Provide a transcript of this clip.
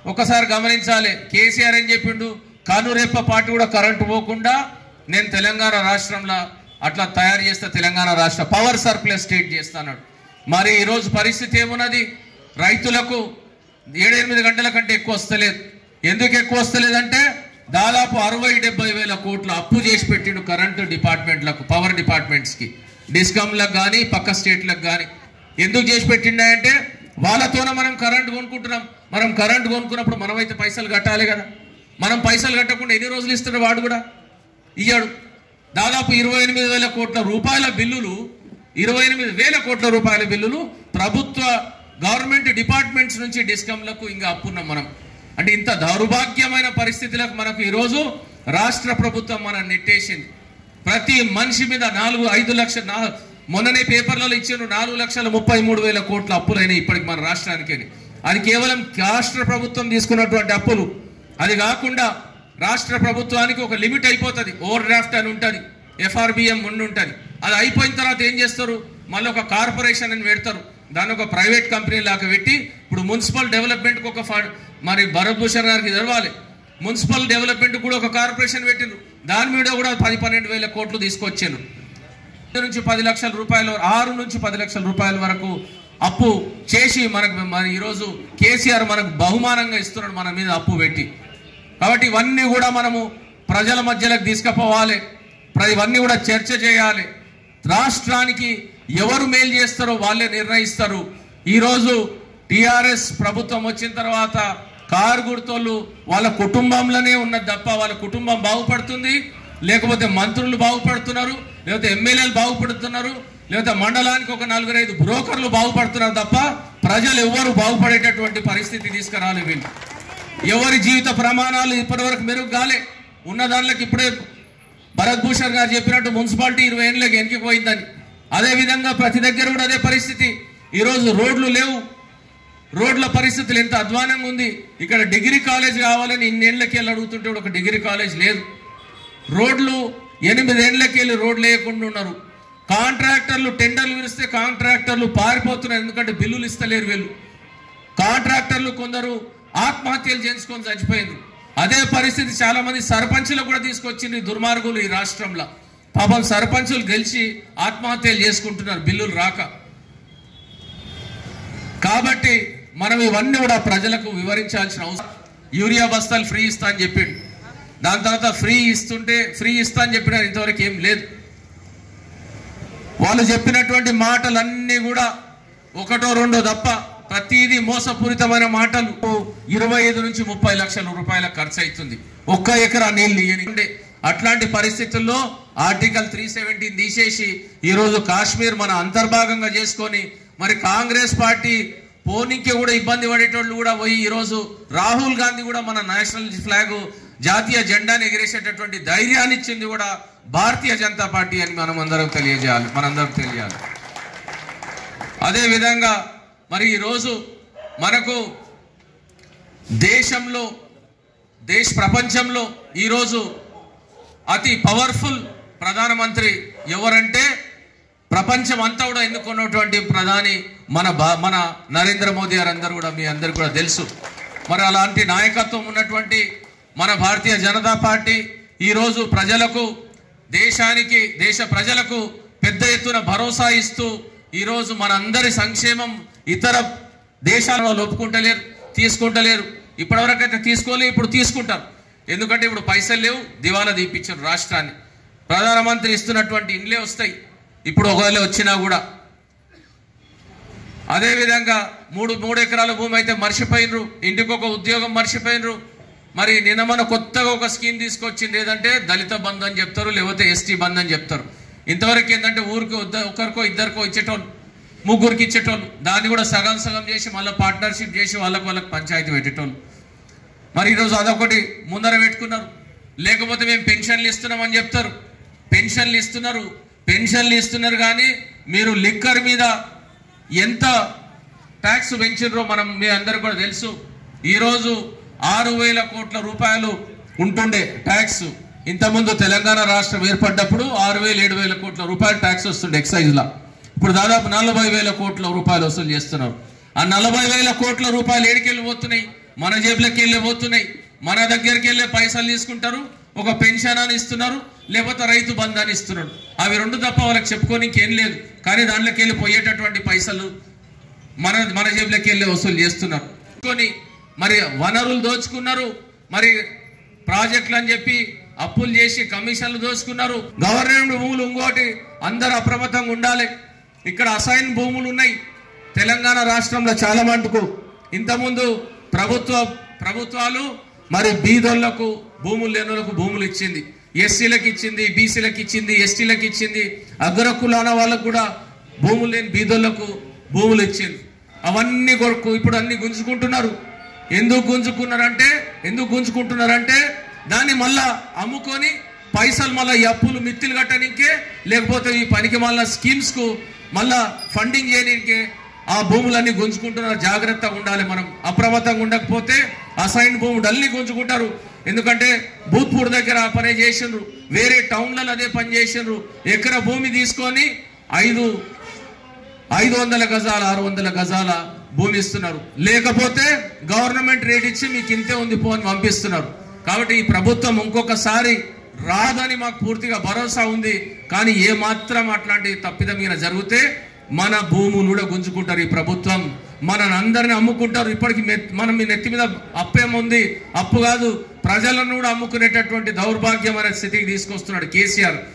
ఒకసారి గమనించాలి కేసీఆర్ ఏం చెప్పిండు కానురెప్ప పాటు కూడా కరెంటు పోకుండా నేను తెలంగాణ రాష్ట్రంలో అట్లా తయారు చేస్తా తెలంగాణ రాష్ట్ర పవర్ సర్ప్లస్ స్టేట్ చేస్తాడు మరి ఈరోజు పరిస్థితి ఏమున్నది రైతులకు ఏడెనిమిది గంటల కంటే ఎక్కువ వస్తలేదు ఎందుకు ఎక్కువ వస్తలేదంటే దాదాపు అరవై డెబ్బై వేల కోట్ల అప్పు చేసి పెట్టిండు కరెంటు డిపార్ట్మెంట్లకు పవర్ డిపార్ట్మెంట్స్కి డిస్కమ్లకు కానీ పక్క స్టేట్లకు కానీ ఎందుకు చేసి పెట్టిండే వాళ్ళతోనే మనం కరెంట్ కొనుక్కుంటున్నాం మనం కరెంట్ కొనుక్కున్నప్పుడు మనమైతే పైసలు కట్టాలి కదా మనం పైసలు కట్టకుండా ఎన్ని రోజులు ఇస్తాడు వాడు కూడా ఇయ్యాడు దాదాపు ఇరవై ఎనిమిది వేల కోట్ల రూపాయల బిల్లులు ఇరవై ఎనిమిది వేల కోట్ల రూపాయల బిల్లులు ప్రభుత్వ గవర్నమెంట్ డిపార్ట్మెంట్స్ నుంచి డిస్కమ్లకు ఇంకా అప్పున్నాం మనం అంటే ఇంత దౌర్భాగ్యమైన పరిస్థితులకు మనకు ఈరోజు రాష్ట్ర ప్రభుత్వం మనం నెట్టేసింది ప్రతి మనిషి మీద నాలుగు ఐదు లక్షల నా- మొన్ననే పేపర్లలో ఇచ్చిన నాలుగు లక్షల ముప్పై మూడు వేల కోట్ల అప్పులైనాయి ఇప్పటికి మన రాష్ట్రానికి అది కేవలం రాష్ట్ర ప్రభుత్వం తీసుకున్నటువంటి అప్పులు అది కాకుండా రాష్ట్ర ప్రభుత్వానికి ఒక లిమిట్ అయిపోతుంది ఓవర్ డ్రాఫ్ట్ అని ఉంటుంది ఎఫ్ఆర్బిఎం ఉండి ఉంటుంది అది అయిపోయిన తర్వాత ఏం చేస్తారు మళ్ళీ ఒక కార్పొరేషన్ అని పెడతారు దాన్ని ఒక ప్రైవేట్ కంపెనీ లాగా పెట్టి ఇప్పుడు మున్సిపల్ డెవలప్మెంట్కి ఒక ఫండ్ మరి భరత్ భూషణ్ గారికి తెలవాలి మున్సిపల్ డెవలప్మెంట్ కూడా ఒక కార్పొరేషన్ పెట్టిండ్రు దాని మీద కూడా పది పన్నెండు వేల కోట్లు తీసుకొచ్చాను నుంచి పది లక్షల రూపాయలు ఆరు నుంచి పది లక్షల రూపాయల వరకు అప్పు చేసి మనకు మన ఈరోజు కేసీఆర్ మనకు బహుమానంగా ఇస్తున్నాడు మన మీద అప్పు పెట్టి కాబట్టి ఇవన్నీ కూడా మనము ప్రజల మధ్యలోకి తీసుకుపోవాలి ప్ర- ఇవన్నీ కూడా చర్చ చేయాలి రాష్ట్రానికి ఎవరు మేలు చేస్తారో వాళ్ళే నిర్ణయిస్తారు ఈరోజు టిఆర్ఎస్ ప్రభుత్వం వచ్చిన తర్వాత కారు గుర్తోళ్ళు వాళ్ళ కుటుంబంలోనే ఉన్నది తప్ప వాళ్ళ కుటుంబం బాగుపడుతుంది లేకపోతే మంత్రులు బాగుపడుతున్నారు లేకపోతే ఎమ్మెల్యేలు బాగుపడుతున్నారు లేకపోతే మండలానికి ఒక నలుగురు ఐదు బ్రోకర్లు బాగుపడుతున్నారు తప్ప ప్రజలు ఎవ్వరు బాగుపడేటటువంటి పరిస్థితి తీసుకురాలి వీళ్ళు ఎవరి జీవిత ప్రమాణాలు ఇప్పటివరకు మెరుగు కాలే ఉన్న దానిలోకి ఇప్పుడే భరత్ భూషణ్ గారు చెప్పినట్టు మున్సిపాలిటీ ఇరవై ఏళ్ళకి వెనక్కిపోయిందని అదే విధంగా ప్రతి దగ్గర కూడా అదే పరిస్థితి ఈరోజు రోడ్లు లేవు రోడ్ల పరిస్థితులు ఎంత అధ్వానంగా ఉంది ఇక్కడ డిగ్రీ కాలేజ్ కావాలని ఇన్నేళ్లకి వెళ్ళి అడుగుతుంటే కూడా ఒక డిగ్రీ కాలేజ్ లేదు రోడ్లు ఎనిమిదేళ్లకి వెళ్ళి రోడ్లు వేయకుండా ఉన్నారు కాంట్రాక్టర్లు టెండర్లు విరిస్తే కాంట్రాక్టర్లు పారిపోతున్నారు ఎందుకంటే బిల్లులు ఇస్తలేరు వీళ్ళు కాంట్రాక్టర్లు కొందరు ఆత్మహత్యలు చేసుకొని చచ్చిపోయింది అదే పరిస్థితి చాలా మంది సర్పంచులు కూడా తీసుకొచ్చింది ఈ దుర్మార్గులు ఈ రాష్ట్రంలో పాపం సర్పంచులు గెలిచి ఆత్మహత్యలు చేసుకుంటున్నారు బిల్లులు రాక కాబట్టి మనం ఇవన్నీ కూడా ప్రజలకు వివరించాల్సిన అవసరం యూరియా బస్తాలు ఫ్రీ ఇస్తా అని చెప్పిండు దాని తర్వాత ఫ్రీ ఇస్తుంటే ఫ్రీ ఇస్తా అని చెప్పిన ఇంతవరకు ఏం లేదు వాళ్ళు చెప్పినటువంటి మాటలన్నీ కూడా ఒకటో రెండో తప్ప ప్రతిదీ మోసపూరితమైన మాటలు ఇరవై ఐదు నుంచి ముప్పై లక్షల రూపాయల ఖర్చు అవుతుంది ఒక్క ఎకరా నీళ్ళు ఇయ్యని అట్లాంటి పరిస్థితుల్లో ఆర్టికల్ త్రీ సెవెంటీన్ తీసేసి ఈరోజు కాశ్మీర్ మన అంతర్భాగంగా చేసుకొని మరి కాంగ్రెస్ పార్టీ పోనీకి కూడా ఇబ్బంది పడేటోళ్ళు కూడా పోయి ఈరోజు రాహుల్ గాంధీ కూడా మన నేషనల్ ఫ్లాగ్ జాతీయ జెండాని ఎగిరేసేటటువంటి ధైర్యాన్ని ఇచ్చింది కూడా భారతీయ జనతా పార్టీ అని మనం అందరం తెలియజేయాలి మనందరం తెలియాలి అదే విధంగా మరి ఈరోజు మనకు దేశంలో దేశ ప్రపంచంలో ఈరోజు అతి పవర్ఫుల్ ప్రధానమంత్రి ఎవరంటే ప్రపంచం అంతా కూడా ఎన్నుకున్నటువంటి ప్రధాని మన బా మన నరేంద్ర మోదీ గారు అందరూ కూడా మీ అందరు కూడా తెలుసు మరి అలాంటి నాయకత్వం ఉన్నటువంటి మన భారతీయ జనతా పార్టీ ఈరోజు ప్రజలకు దేశానికి దేశ ప్రజలకు పెద్ద ఎత్తున భరోసా ఇస్తూ ఈరోజు మనందరి సంక్షేమం ఇతర దేశాలలో ఒప్పుకుంటలేరు తీసుకుంటలేరు ఇప్పటివరకైతే తీసుకోలే ఇప్పుడు తీసుకుంటారు ఎందుకంటే ఇప్పుడు పైసలు లేవు దివాలా తీపిచ్చారు రాష్ట్రాన్ని ప్రధానమంత్రి ఇస్తున్నటువంటి ఇండ్లే వస్తాయి ఇప్పుడు ఒకవేళ వచ్చినా కూడా అదే విధంగా మూడు మూడు ఎకరాల భూమి అయితే మర్చిపోయినరు ఇంటికి ఒక ఉద్యోగం మర్చిపోయినరు మరి నిన్న మన కొత్తగా ఒక స్కీమ్ తీసుకొచ్చింది ఏదంటే దళిత బంధు అని చెప్తారు లేకపోతే ఎస్టీ బంధు అని చెప్తారు ఇంతవరకు ఏంటంటే ఊరికి వద్ద- ఒకరికో ఇద్దరికో ఇచ్చేటోళ్ళు ముగ్గురికి ఇచ్చేటోళ్ళు దాన్ని కూడా సగం సగం చేసి మళ్ళీ పార్ట్నర్షిప్ చేసి వాళ్ళకి వాళ్ళకి పంచాయతీ పెట్టేటోళ్ళు మరి ఈరోజు అదొకటి ముందర పెట్టుకున్నారు లేకపోతే మేము పెన్షన్లు ఇస్తున్నామని చెప్తారు పెన్షన్లు ఇస్తున్నారు పెన్షన్లు ఇస్తున్నారు కానీ మీరు లిక్కర్ మీద ఎంత ట్యాక్స్ పెంచారో మనం మీ అందరు కూడా తెలుసు ఈరోజు ఆరు వేల కోట్ల రూపాయలు ఉంటుండే ట్యాక్స్ ఇంతకుముందు తెలంగాణ రాష్ట్రం ఏర్పడ్డప్పుడు ఆరు వేలు ఏడు వేల కోట్ల రూపాయలు ట్యాక్స్ వస్తుండే ఎక్సైజ్లా ఇప్పుడు దాదాపు నలభై వేల కోట్ల రూపాయలు వసూలు చేస్తున్నారు ఆ నలభై వేల కోట్ల రూపాయలు ఏడికెళ్ళి పోతున్నాయి మన జేబులోకి వెళ్ళే పోతున్నాయి మన దగ్గరికి వెళ్ళే పైసలు తీసుకుంటారు ఒక పెన్షన్ అని ఇస్తున్నారు లేకపోతే రైతు బంధు అని ఇస్తున్నాడు అవి రెండు తప్ప వాళ్ళకి చెప్పుకోనికి ఏం లేదు కానీ దాంట్లోకి వెళ్ళి పోయేటటువంటి పైసలు మన మన జేబులోకి వెళ్ళి వసూలు చేస్తున్నారు కొని మరి వనరులు దోచుకున్నారు మరి ప్రాజెక్టులు అని చెప్పి అప్పులు చేసి కమిషన్లు దోచుకున్నారు గవర్నమెంట్ భూములు ఇంకోటి అందరూ అప్రమత్తంగా ఉండాలి ఇక్కడ అసైన్ భూములు ఉన్నాయి తెలంగాణ రాష్ట్రంలో చాలా మటుకు ఇంతకుముందు ప్రభుత్వ ప్రభుత్వాలు మరి బీదోళ్లకు భూములు లేనులకు భూములు ఇచ్చింది ఎస్సీలకు ఇచ్చింది బీసీలకు ఇచ్చింది ఎస్టీలకు ఇచ్చింది అగ్ర కులాల వాళ్ళకు కూడా భూములు లేని బీదోళ్లకు భూములు ఇచ్చింది అవన్నీ కొరకు ఇప్పుడు అన్ని గుంజుకుంటున్నారు ఎందుకు గుంజుకున్నారంటే ఎందుకు గుంజుకుంటున్నారంటే దాన్ని మళ్ళా అమ్ముకొని పైసలు మళ్ళీ ఈ అప్పులు మిత్తులు కట్టడానికే లేకపోతే ఈ పనికి మళ్ళా స్కీమ్స్ కు మళ్ళా ఫండింగ్ చేయడానికే ఆ భూములన్నీ గుంజుకుంటున్నారు జాగ్రత్తగా ఉండాలి మనం అప్రమత్తంగా ఉండకపోతే అసైన్ భూములు అన్ని గుంజుకుంటారు ఎందుకంటే భూత్పూర్ దగ్గర ఆ పని చేసిండ్రు వేరే టౌన్లలో అదే పని చేసిండ్రు ఎకర భూమి తీసుకొని ఐదు ఐదు వందల గజాల ఆరు వందల గజాల భూమి ఇస్తున్నారు లేకపోతే గవర్నమెంట్ రేట్ ఇచ్చి మీకు ఇంతే ఉంది పో అని పంపిస్తున్నారు కాబట్టి ఈ ప్రభుత్వం ఇంకొకసారి రాదని మాకు పూర్తిగా భరోసా ఉంది కానీ ఏ మాత్రం అట్లాంటి తప్పిదం మీద జరిగితే మన భూములు కూడా గుంజుకుంటారు ఈ ప్రభుత్వం మనని అందరిని అమ్ముకుంటారు ఇప్పటికి మె- మనం మీ నెత్తి మీద అప్పేముంది అప్పు కాదు ప్రజలను కూడా అమ్ముకునేటటువంటి దౌర్భాగ్యమైన స్థితికి తీసుకొస్తున్నాడు కేసీఆర్